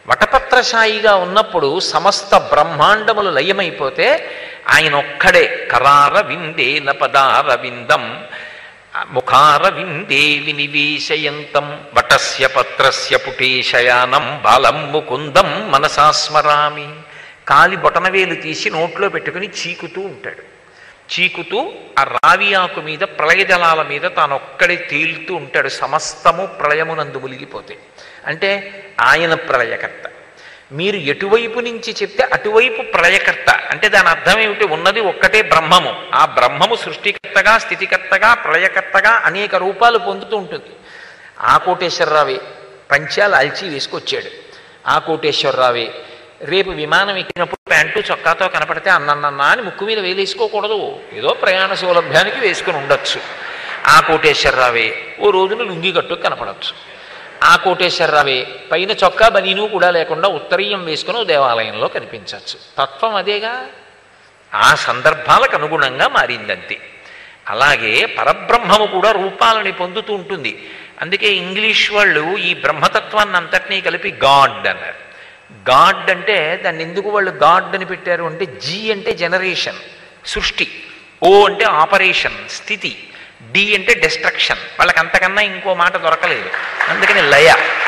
వటపత్రశాయిగా ఉన్నప్పుడు సమస్త బ్రహ్మాండములు లయమైపోతే ఆయన ఒక్కడే కరార విందే నపదార విందం ముఖార విందే వినివేశయంతం వటస్య పత్రస్య పుటేశయానం బాలం ముకుందం మనసా స్మరామి కాలి బొటనవేలు తీసి నోట్లో పెట్టుకుని చీకుతూ ఉంటాడు చీకుతూ ఆ రావి ఆకు మీద ప్రళయ జలాల మీద తాను ఒక్కడే తేలుతూ ఉంటాడు సమస్తము ప్రళయమునందు మునిగిపోతే అంటే ఆయన ప్రళయకర్త మీరు ఎటువైపు నుంచి చెప్తే అటువైపు ప్రళయకర్త అంటే దాని అర్థం ఏమిటి ఉన్నది ఒక్కటే బ్రహ్మము ఆ బ్రహ్మము సృష్టికర్తగా స్థితికర్తగా ప్రళయకర్తగా అనేక రూపాలు పొందుతూ ఉంటుంది ఆ కోటేశ్వరరావే పంచాలు అల్చి వేసుకొచ్చాడు ఆ కోటేశ్వరరావే రేపు విమానం ఎక్కినప్పుడు ప్యాంటు చొక్కాతో కనపడితే అన్నన్నన్నా అని ముక్కు మీద వేలేసుకోకూడదు ఏదో ప్రయాణ సౌలభ్యానికి వేసుకుని ఉండొచ్చు ఆ కోటేశ్వరరావే ఓ రోజున లుంగి కట్టు కనపడవచ్చు ఆ కోటేశ్వరరావే పైన చొక్కా బనీను కూడా లేకుండా ఉత్తరీయం వేసుకుని ఓ దేవాలయంలో కనిపించవచ్చు తత్వం అదేగా ఆ సందర్భాలకు అనుగుణంగా మారిందంతే అలాగే పరబ్రహ్మము కూడా రూపాలని పొందుతూ ఉంటుంది అందుకే ఇంగ్లీష్ వాళ్ళు ఈ బ్రహ్మతత్వాన్ని అంతటినీ కలిపి గాడ్ అన్నారు గాడ్ అంటే దాన్ని ఎందుకు వాళ్ళు గాడ్ అని పెట్టారు అంటే జీ అంటే జనరేషన్ సృష్టి ఓ అంటే ఆపరేషన్ స్థితి డి అంటే డిస్ట్రక్షన్ వాళ్ళకి అంతకన్నా ఇంకో మాట దొరకలేదు అందుకని లయ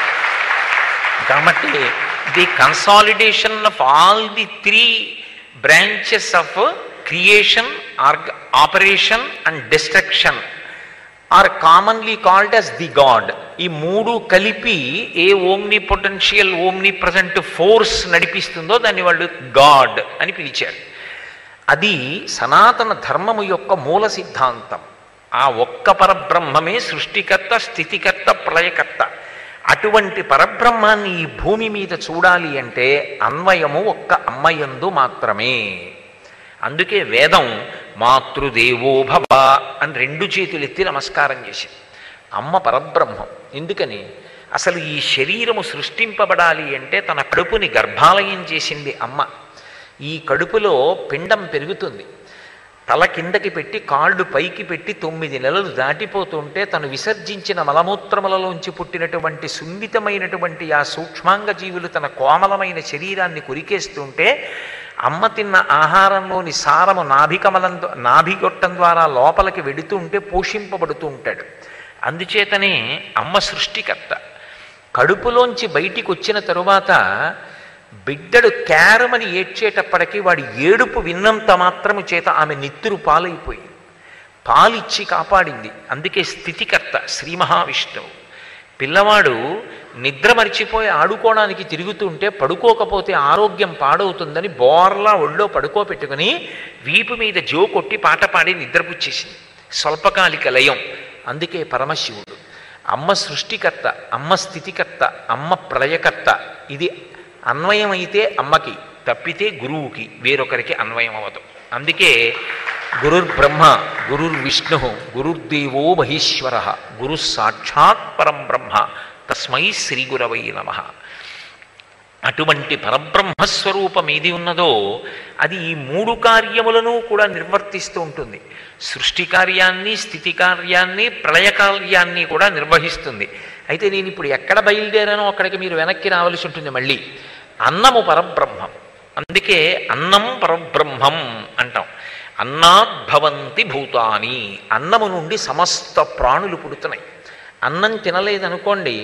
కాబట్టి the consolidation of all the three branches of creation ఆర్గ operation and destruction are commonly called as the god ఈ మూడు కలిపి a omni potential omnipresent force నడిపిస్తుందో దాన్ని వాళ్ళు గాడ్ అని పిలిచారు అది సనాతన ధర్మము యొక్క మూల సిద్ధాంతం ఆ ఒక్క పరబ్రహ్మమే సృష్టికర్త స్థితికర్త ప్రళయకర్త అటువంటి పరబ్రహ్మాన్ని ఈ భూమి మీద చూడాలి అంటే అన్వయము ఒక్క అమ్మయందు మాత్రమే అందుకే వేదం మాతృదేవో భవ అని రెండు చేతులు ఎత్తి నమస్కారం చేసింది అమ్మ పరబ్రహ్మం ఎందుకని అసలు ఈ శరీరము సృష్టింపబడాలి అంటే తన కడుపుని గర్భాలయం చేసింది అమ్మ ఈ కడుపులో పిండం పెరుగుతుంది తల కిందకి పెట్టి కాళ్ళు పైకి పెట్టి తొమ్మిది నెలలు దాటిపోతుంటే తను విసర్జించిన మలమూత్రములలోంచి పుట్టినటువంటి సున్నితమైనటువంటి ఆ సూక్ష్మాంగ జీవులు తన కోమలమైన శరీరాన్ని కొరికేస్తుంటే అమ్మ తిన్న ఆహారంలోని సారము నాభికమలం ద్వా- నాభిగొట్టం ద్వారా లోపలికి వెడుతూ ఉంటే పోషింపబడుతూ ఉంటాడు అందుచేతనే అమ్మ సృష్టికర్త కడుపులోంచి బయటికి వచ్చిన తరువాత బిడ్డడు క్యారమని ఏడ్చేటప్పటికీ వాడి ఏడుపు విన్నంత మాత్రము చేత ఆమె నెత్తురు పాలైపోయింది పాలిచ్చి కాపాడింది అందుకే స్థితికర్త శ్రీ మహావిష్ణువు పిల్లవాడు నిద్ర మరిచిపోయి ఆడుకోవడానికి తిరుగుతుంటే పడుకోకపోతే ఆరోగ్యం పాడవుతుందని బోర్లా ఒళ్ళో పడుకోపెట్టుకుని వీపు మీద జో కొట్టి పాట పాడి నిద్రపుచ్చేసింది స్వల్పకాలిక లయం అందుకే పరమశివుడు అమ్మ సృష్టికర్త అమ్మ స్థితికర్త అమ్మ ప్రళయకర్త ఇది అన్వయమైతే అమ్మకి తప్పితే గురువుకి వేరొకరికి అన్వయం అవ్వదు అందుకే గురుర్బ్రహ్మ గురుర్విష్ణు గురుర్దేవో మహేశ్వర గురు సాక్షాత్ పరం బ్రహ్మ తస్మై శ్రీ గురవై నమ అటువంటి పరబ్రహ్మస్వరూపం ఏది ఉన్నదో అది ఈ మూడు కార్యములను కూడా నిర్వర్తిస్తూ ఉంటుంది సృష్టి కార్యాన్ని స్థితి కార్యాన్ని ప్రళయ కార్యాన్ని కూడా నిర్వహిస్తుంది అయితే నేను ఇప్పుడు ఎక్కడ బయలుదేరానో అక్కడికి మీరు వెనక్కి రావలసి ఉంటుంది మళ్ళీ అన్నము పరబ్రహ్మం అందుకే అన్నం పరబ్రహ్మం అంటాం అన్నాద్భవంతి భూతాని అన్నము నుండి సమస్త ప్రాణులు పుడుతున్నాయి అన్నం తినలేదనుకోండి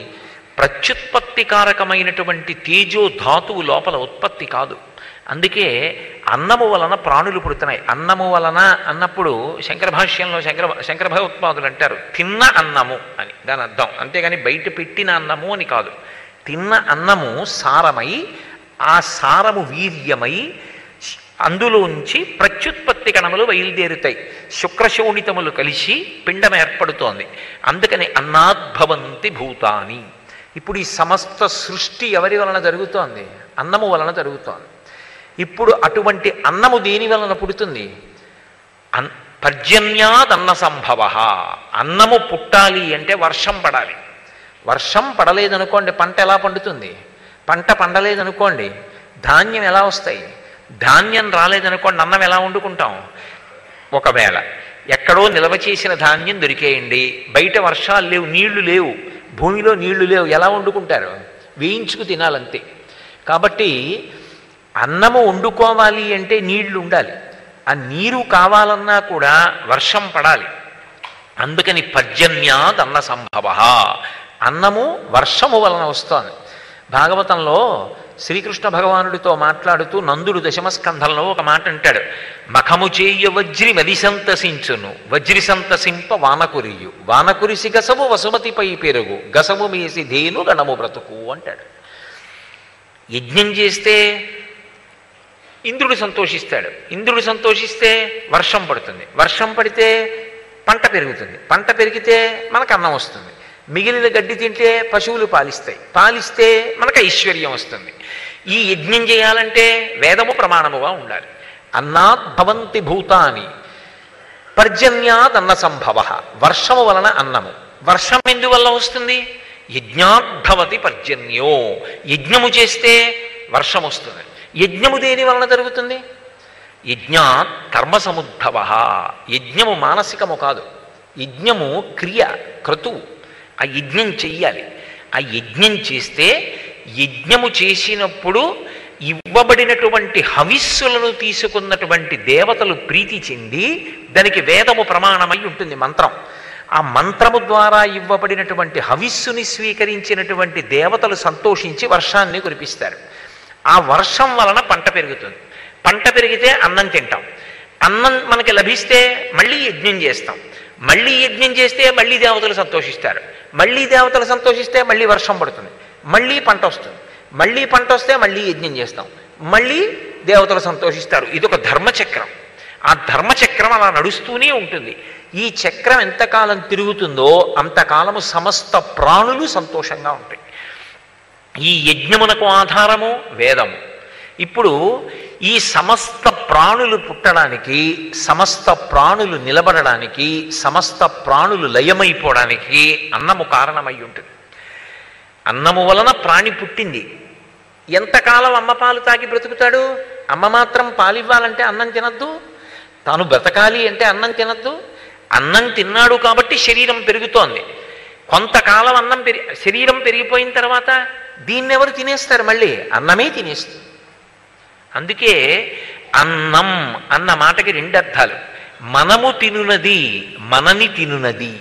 ప్రత్యుత్పత్తికారకమైనటువంటి తేజో ధాతువు లోపల ఉత్పత్తి కాదు అందుకే అన్నము వలన ప్రాణులు పుడుతున్నాయి అన్నము వలన అన్నప్పుడు శంకర భాష్యంలో శంకర శంకర భగవత్పాదులు అంటారు తిన్న అన్నము అని దాని అర్థం అంతేగాని బయట పెట్టిన అన్నము అని కాదు తిన్న అన్నము సారమై ఆ సారము వీర్యమై అందులోంచి ప్రత్యుత్పత్తి కణములు బయలుదేరుతాయి శుక్రశోణితములు కలిసి పిండం ఏర్పడుతోంది అందుకని అన్నాద్భవంతి భూతాని ఇప్పుడు ఈ సమస్త సృష్టి ఎవరి వలన జరుగుతోంది అన్నము వలన జరుగుతోంది ఇప్పుడు అటువంటి అన్నము దేని వలన పుడుతుంది అన్ పర్జన్యాదన్న సంభవ అన్నము పుట్టాలి అంటే వర్షం పడాలి వర్షం పడలేదనుకోండి పంట ఎలా పండుతుంది పంట పండలేదనుకోండి ధాన్యం ఎలా వస్తాయి ధాన్యం రాలేదనుకోండి అన్నం ఎలా వండుకుంటాం ఒకవేళ ఎక్కడో నిల్వ చేసిన ధాన్యం దొరికేయండి బయట వర్షాలు లేవు నీళ్లు లేవు భూమిలో నీళ్లు లేవు ఎలా వండుకుంటారు వేయించుకు తినాలంతే కాబట్టి అన్నము వండుకోవాలి అంటే నీళ్లు ఉండాలి ఆ నీరు కావాలన్నా కూడా వర్షం పడాలి అందుకని పర్జన్యాద్ అన్న సంభవ అన్నము వర్షము వలన వస్తోంది భాగవతంలో శ్రీకృష్ణ భగవానుడితో మాట్లాడుతూ నందుడు దశమస్కంధంలో ఒక మాట అంటాడు మఖము చేయ వజ్రి మది సంతసించును వజ్రి సంతసింప వానకురియు వానకురిసి గసము వసుమతిపై పెరుగు గసము మేసి ధేను గణము బ్రతుకు అంటాడు యజ్ఞం చేస్తే ఇంద్రుడు సంతోషిస్తాడు ఇంద్రుడు సంతోషిస్తే వర్షం పడుతుంది వర్షం పడితే పంట పెరుగుతుంది పంట పెరిగితే మనకు అన్నం వస్తుంది మిగిలిన గడ్డి తింటే పశువులు పాలిస్తాయి పాలిస్తే మనకు ఐశ్వర్యం వస్తుంది ఈ యజ్ఞం చేయాలంటే వేదము ప్రమాణముగా ఉండాలి అన్నాత్ భవంతి భూతాని పర్జన్యాద్ అన్న సంభవ వర్షము వలన అన్నము వర్షం ఎందువల్ల వస్తుంది యజ్ఞాద్భవతి పర్జన్యో యజ్ఞము చేస్తే వర్షం వస్తుంది యజ్ఞము దేని వలన జరుగుతుంది యజ్ఞాత్ కర్మ సముద్భవ యజ్ఞము మానసికము కాదు యజ్ఞము క్రియ క్రతువు ఆ యజ్ఞం చెయ్యాలి ఆ యజ్ఞం చేస్తే యజ్ఞము చేసినప్పుడు ఇవ్వబడినటువంటి హవిస్సులను తీసుకున్నటువంటి దేవతలు ప్రీతి చెంది దానికి వేదము ప్రమాణమై ఉంటుంది మంత్రం ఆ మంత్రము ద్వారా ఇవ్వబడినటువంటి హవిస్సుని స్వీకరించినటువంటి దేవతలు సంతోషించి వర్షాన్ని కురిపిస్తారు ఆ వర్షం వలన పంట పెరుగుతుంది పంట పెరిగితే అన్నం తింటాం అన్నం మనకి లభిస్తే మళ్ళీ యజ్ఞం చేస్తాం మళ్ళీ యజ్ఞం చేస్తే మళ్ళీ దేవతలు సంతోషిస్తారు మళ్ళీ దేవతలు సంతోషిస్తే మళ్ళీ వర్షం పడుతుంది మళ్ళీ పంట వస్తుంది మళ్ళీ పంట వస్తే మళ్ళీ యజ్ఞం చేస్తాం మళ్ళీ దేవతలు సంతోషిస్తారు ఇది ఒక ధర్మచక్రం ఆ ధర్మచక్రం అలా నడుస్తూనే ఉంటుంది ఈ చక్రం ఎంతకాలం తిరుగుతుందో అంతకాలము సమస్త ప్రాణులు సంతోషంగా ఉంటాయి ఈ యజ్ఞమునకు ఆధారము వేదము ఇప్పుడు ఈ సమస్త ప్రాణులు పుట్టడానికి సమస్త ప్రాణులు నిలబడడానికి సమస్త ప్రాణులు లయమైపోవడానికి అన్నము కారణమై ఉంటుంది అన్నము వలన ప్రాణి పుట్టింది ఎంతకాలం అమ్మ పాలు తాగి బ్రతుకుతాడు అమ్మ మాత్రం పాలివ్వాలంటే అన్నం తినద్దు తాను బ్రతకాలి అంటే అన్నం తినద్దు అన్నం తిన్నాడు కాబట్టి శరీరం పెరుగుతోంది కొంతకాలం అన్నం పెరి శరీరం పెరిగిపోయిన తర్వాత దీన్ని ఎవరు తినేస్తారు మళ్ళీ అన్నమే తినేస్తుంది అందుకే అన్నం అన్న మాటకి రెండు అర్థాలు మనము తినునది మనని తినునది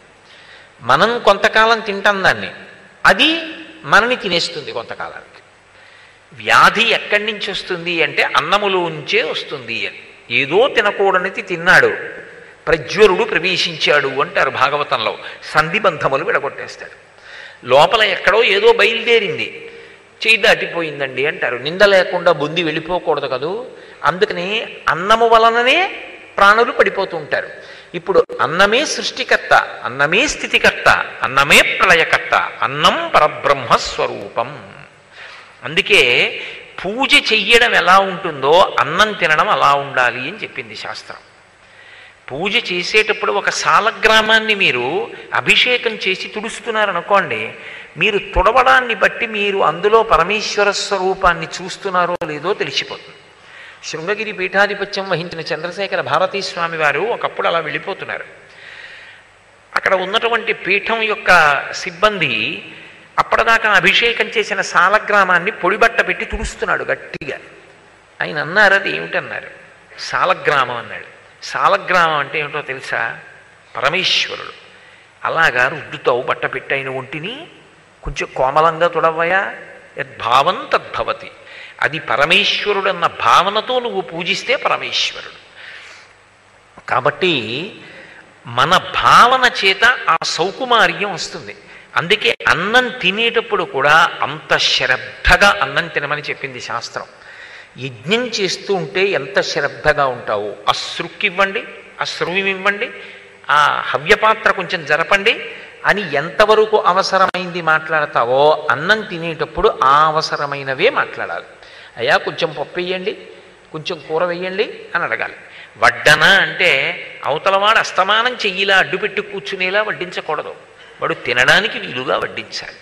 మనం కొంతకాలం తింటాం దాన్ని అది మనని తినేస్తుంది కొంతకాలానికి వ్యాధి ఎక్కడి నుంచి వస్తుంది అంటే అన్నములోంచే వస్తుంది అని ఏదో తినకూడనిది తిన్నాడు ప్రజ్వరుడు ప్రవేశించాడు అంటారు భాగవతంలో సంధిబంధములు విడగొట్టేస్తాడు లోపల ఎక్కడో ఏదో బయలుదేరింది చేయి దాటిపోయిందండి అంటారు నింద లేకుండా బుంది వెళ్ళిపోకూడదు కదూ అందుకని అన్నము వలననే ప్రాణులు పడిపోతూ ఉంటారు ఇప్పుడు అన్నమే సృష్టికర్త అన్నమే స్థితికర్త అన్నమే ప్రళయకర్త అన్నం పరబ్రహ్మ స్వరూపం అందుకే పూజ చెయ్యడం ఎలా ఉంటుందో అన్నం తినడం అలా ఉండాలి అని చెప్పింది శాస్త్రం పూజ చేసేటప్పుడు ఒక సాలగ్రామాన్ని మీరు అభిషేకం చేసి తుడుస్తున్నారనుకోండి మీరు తుడవడాన్ని బట్టి మీరు అందులో పరమేశ్వర స్వరూపాన్ని చూస్తున్నారో లేదో తెలిసిపోతుంది శృంగగిరి పీఠాధిపత్యం వహించిన చంద్రశేఖర భారతీ స్వామి వారు ఒకప్పుడు అలా వెళ్ళిపోతున్నారు అక్కడ ఉన్నటువంటి పీఠం యొక్క సిబ్బంది అప్పటిదాకా అభిషేకం చేసిన సాలగ్రామాన్ని పొడిబట్ట పెట్టి తుడుస్తున్నాడు గట్టిగా ఆయన అన్నారు అది ఏమిటన్నారు సాలగ్రామం అన్నాడు సాలగ్రామం అంటే ఏమిటో తెలుసా పరమేశ్వరుడు అలాగా రుద్దుతావు బట్ట పెట్టి అయిన ఒంటిని కొంచెం కోమలంగా తుడవయా యద్భావం తద్భవతి అది పరమేశ్వరుడన్న భావనతో నువ్వు పూజిస్తే పరమేశ్వరుడు కాబట్టి మన భావన చేత ఆ సౌకుమార్యం వస్తుంది అందుకే అన్నం తినేటప్పుడు కూడా అంత శ్రద్ధగా అన్నం తినమని చెప్పింది శాస్త్రం యజ్ఞం చేస్తూ ఉంటే ఎంత శ్రద్ధగా ఉంటావు అశ్రుక్కివ్వండి అశ్రువివ్వండి ఆ హవ్యపాత్ర కొంచెం జరపండి అని ఎంతవరకు అవసరమైంది మాట్లాడతావో అన్నం తినేటప్పుడు ఆ అవసరమైనవే మాట్లాడాలి అయ్యా కొంచెం పప్పు వేయండి కొంచెం కూర వేయండి అని అడగాలి వడ్డన అంటే అవతలవాడు అస్తమానం చెయ్యిలా అడ్డుపెట్టి కూర్చునేలా వడ్డించకూడదు వాడు తినడానికి వీలుగా వడ్డించాలి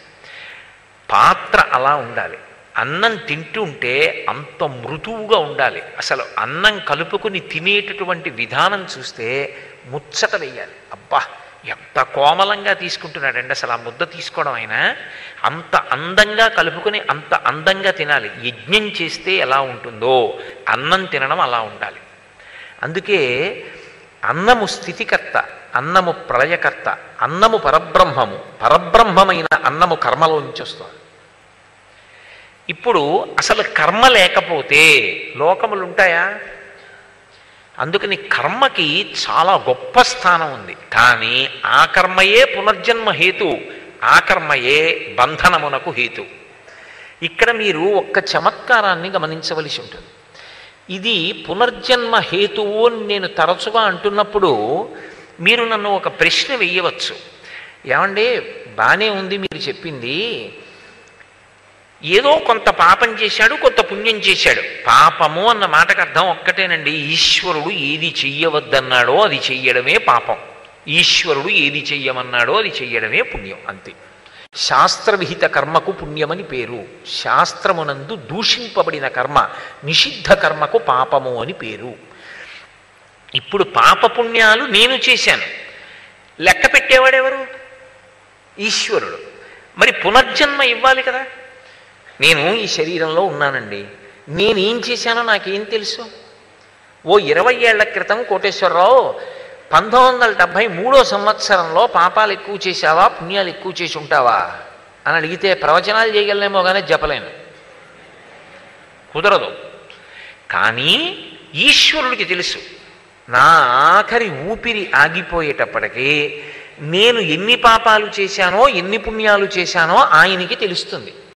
పాత్ర అలా ఉండాలి అన్నం తింటుంటే అంత మృదువుగా ఉండాలి అసలు అన్నం కలుపుకుని తినేటటువంటి విధానం చూస్తే ముచ్చట వేయాలి అబ్బా ఎంత కోమలంగా తీసుకుంటున్నాడండి అసలు ఆ ముద్ద తీసుకోవడం అయినా అంత అందంగా కలుపుకొని అంత అందంగా తినాలి యజ్ఞం చేస్తే ఎలా ఉంటుందో అన్నం తినడం అలా ఉండాలి అందుకే అన్నము స్థితికర్త అన్నము ప్రళయకర్త అన్నము పరబ్రహ్మము పరబ్రహ్మమైన అన్నము కర్మలోంచి వస్తుంది ఇప్పుడు అసలు కర్మ లేకపోతే లోకములు ఉంటాయా అందుకని కర్మకి చాలా గొప్ప స్థానం ఉంది కానీ ఆ కర్మయే పునర్జన్మ హేతు ఆ కర్మయే బంధనమునకు హేతు ఇక్కడ మీరు ఒక్క చమత్కారాన్ని గమనించవలసి ఉంటుంది ఇది పునర్జన్మ హేతువు అని నేను తరచుగా అంటున్నప్పుడు మీరు నన్ను ఒక ప్రశ్న వెయ్యవచ్చు ఏమండి బాగానే ఉంది మీరు చెప్పింది ఏదో కొంత పాపం చేశాడు కొంత పుణ్యం చేశాడు పాపము అన్న మాటకు అర్థం ఒక్కటేనండి ఈశ్వరుడు ఏది చెయ్యవద్దన్నాడో అది చెయ్యడమే పాపం ఈశ్వరుడు ఏది చెయ్యమన్నాడో అది చెయ్యడమే పుణ్యం అంతే శాస్త్రవిహిత కర్మకు పుణ్యమని పేరు శాస్త్రమునందు దూషింపబడిన కర్మ నిషిద్ధ కర్మకు పాపము అని పేరు ఇప్పుడు పాపపుణ్యాలు నేను చేశాను లెక్క పెట్టేవాడెవరు ఈశ్వరుడు మరి పునర్జన్మ ఇవ్వాలి కదా నేను ఈ శరీరంలో ఉన్నానండి నేనేం చేశానో నాకేం తెలుసు ఓ ఇరవై ఏళ్ల క్రితం కోటేశ్వరరావు పంతొమ్మిది వందల డెబ్భై మూడో సంవత్సరంలో పాపాలు ఎక్కువ చేశావా పుణ్యాలు ఎక్కువ చేసి ఉంటావా అని అడిగితే ప్రవచనాలు చేయగలనేమో కానీ చెప్పలేను కుదరదు కానీ ఈశ్వరుడికి తెలుసు నా ఆఖరి ఊపిరి ఆగిపోయేటప్పటికీ నేను ఎన్ని పాపాలు చేశానో ఎన్ని పుణ్యాలు చేశానో ఆయనకి తెలుస్తుంది